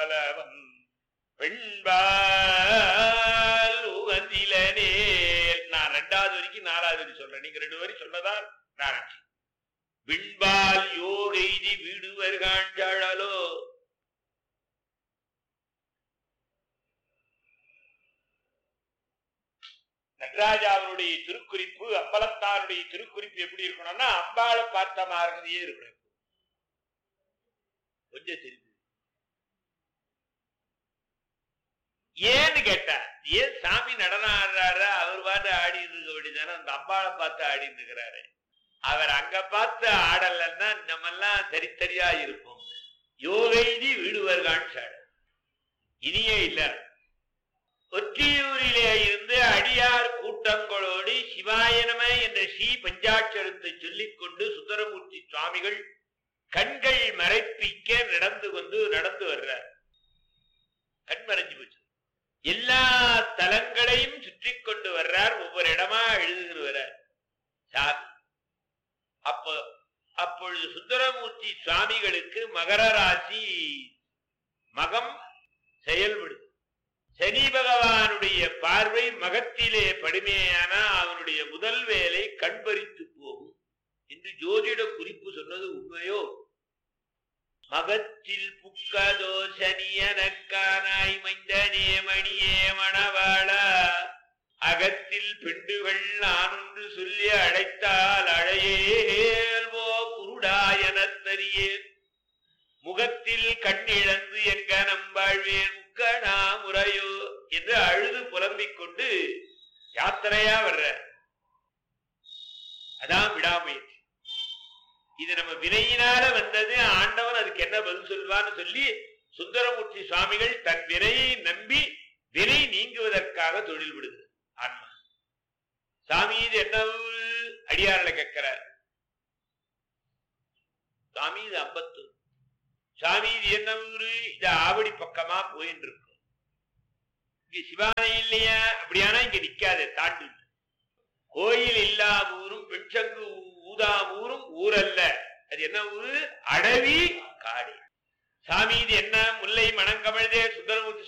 பலவன் பெண்பால் உகந்திலனேல் நான் ரெண்டாவது வரைக்கும் நாலாவது வரி சொல்றேன் நீங்க ரெண்டு வரி சொன்னதா நான் அஞ்சு. விண்பால் யோகெய்தி வீடு வருகாஞ்சாழலோ நடராஜாவுடைய திருக்குறிப்பு அம்பலத்தாருடைய திருக்குறிப்பு எப்படி இருக்கணும்னா அம்பாளை பார்த்த மாதிரியே இருக்கணும் கொஞ்சம் தெரிஞ்சு ஏன்னு கேட்டா ஏன் சாமி நடனம் ஆடுறாரு அவர் பாட்டு ஆடிட்டு இருக்க வேண்டியதானே அந்த அம்பாளை பார்த்து ஆடிட்டு இருக்கிறாரு அவர் அங்க பார்த்து ஆடலன்னா நம்ம எல்லாம் தரித்தரியா இருப்போம் யோகைதி வீடுவர்கான் சாடு இனியே இல்ல ஒற்றியூரிலே இருந்து அடியார் கூட்டங்களோடு சிவாயனம என்ற ஸ்ரீ பஞ்சாட்சரத்தை சொல்லிக் கொண்டு சுந்தரமூர்த்தி சுவாமிகள் கண்கள் மறைப்பிக்க நடந்து கொண்டு நடந்து வர்றார் கண் மறைஞ்சு போச்சு எல்லா தலங்களையும் சுற்றி கொண்டு வர்றார் ஒவ்வொரு இடமா எழுதுகிறவரார் சாமி அப்போ அப்பொழுது சுந்தரமூர்த்தி சுவாமிகளுக்கு மகர ராசி மகம் செயல்படுது சனி பகவானுடைய பார்வை மகத்திலே படுமையானா அவனுடைய முதல் வேலை கண்பறித்து போகும் என்று ஜோதிட குறிப்பு சொன்னது உண்மையோ மகத்தில் புக்கதோ சனியனக்கானாய் மைந்தனே மணியே மணவாளா அகத்தில் பெண்டுகள் நான் ஒன்று சொல்லி அழைத்தால் அழையேல் போ குருடாயனத்தறியேன் முகத்தில் கண்ணிழந்து எங்க நம்பாழ்வேன் முக்கணா முறையோ என்று அழுது புலம்பிக் கொண்டு யாத்திரையா வர்ற அதான் விடாமுயற்சி இது நம்ம வினையினால வந்தது ஆண்டவன் அதுக்கு என்ன பதில் சொல்வான்னு சொல்லி சுந்தரமூர்த்தி சுவாமிகள் தன் வினையை நம்பி வினை நீங்குவதற்காக தொழில் விடுது ஆன்மா சாமி இது என்ன ஊரு? அடியார்ல கேட்கிறார் சாமி இது அம்பத்தூர் சாமி இது என்ன ஊரு இது ஆவடி பக்கமா போயின்னு இருக்கும் இங்க சிவாலயம் இல்லையா அப்படியானா இங்க நிக்காது தாண்டு கோயில் இல்லா ஊரும் பெண்சங்கு ஊதா ஊரும் ஊரல்ல அது என்ன ஊரு அடவி காடு சாமி இது என்ன முல்லை மணங்கமழ்தே சுந்தரமூர்த்தி